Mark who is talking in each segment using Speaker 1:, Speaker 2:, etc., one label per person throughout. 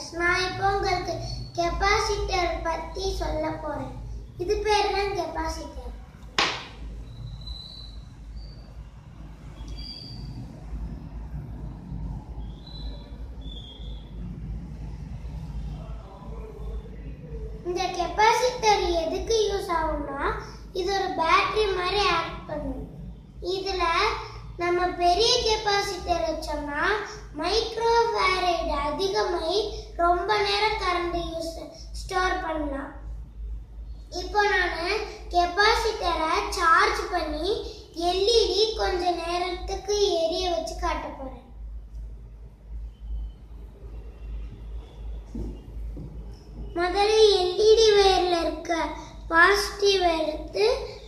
Speaker 1: நான் இப்போ உங்களுக்கு கெப்பாசிட்டர் பத்தி சொல்ல போறேன் இது பேர் தான் கெப்பாசிட்டர் இந்த கெப்பாசிட்டர் எதுக்கு யூஸ் ஆகும்னா இது ஒரு பேட்டரி மாதிரி ஆக்ட் பண்ணும் இதுல நம்ம பெரிய கெப்பாசிட்டர் வச்சோம்னா மைக்ரோ ஃபேரட் அதிகமாகி ரொம்ப நேரம் கரண்ட் யூஸ் ஸ்டோர் பண்ணலாம் இப்போ நான் கெப்பாசிட்டரை சார்ஜ் பண்ணி எல்இடி கொஞ்ச நேரத்துக்கு எரிய வச்சு காட்ட போறேன் முதல்ல எல்இடி வயர்ல இருக்க பாசிட்டிவ் எடுத்து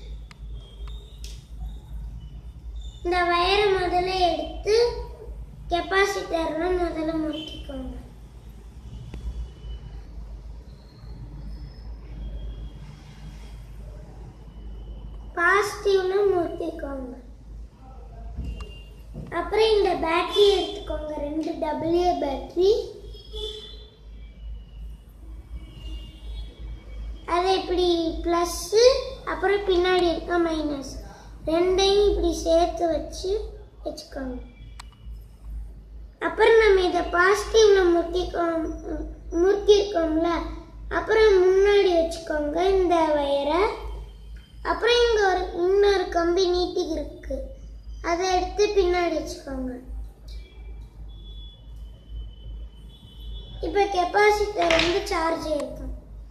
Speaker 1: இந்த வயரை முதல்ல எடுத்து கெப்பாசிட்டர்ல முதல்ல முறுக்கிக்கோங்க பாசிட்டிவ்ல முறுக்கிக்கோங்க அப்புறம் இந்த பேட்டரி எடுத்துக்கோங்க ரெண்டு டபிள்யூ பேட்டரி அதை இப்படி ப்ளஸ்ஸு அப்புறம் பின்னாடி இருக்க மைனஸ் ரெண்டையும் இப்படி சேர்த்து வச்சு வச்சுக்கோங்க அப்புறம் நம்ம இதை பாசிட்டிவ்ல முறுக்கிக்கோம் முறுக்கிருக்கோம்ல அப்புறம் முன்னாடி வச்சுக்கோங்க இந்த வயரை அப்புறம் இங்கே ஒரு இன்னொரு கம்பி நீட்டி இருக்கு அதை எடுத்து பின்னாடி வச்சுக்கோங்க இப்போ கெப்பாசிட்டர் வந்து சார்ஜ் இருக்கும்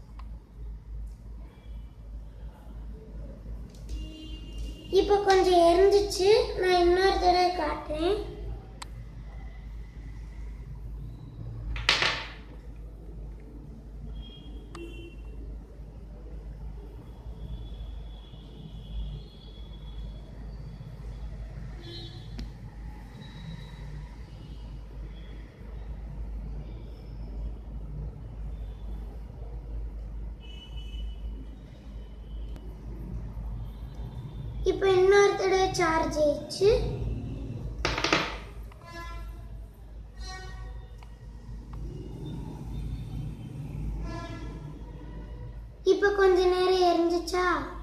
Speaker 1: இப்போ கொஞ்சம் எரிஞ்சிச்சு நான் இன்னொரு தடவை காட்டுறேன் இப்போ இன்னொரு தடவை சார்ஜ் ஆயிடுச்சு இப்போ கொஞ்ச நேரம் எரிஞ்சிச்சா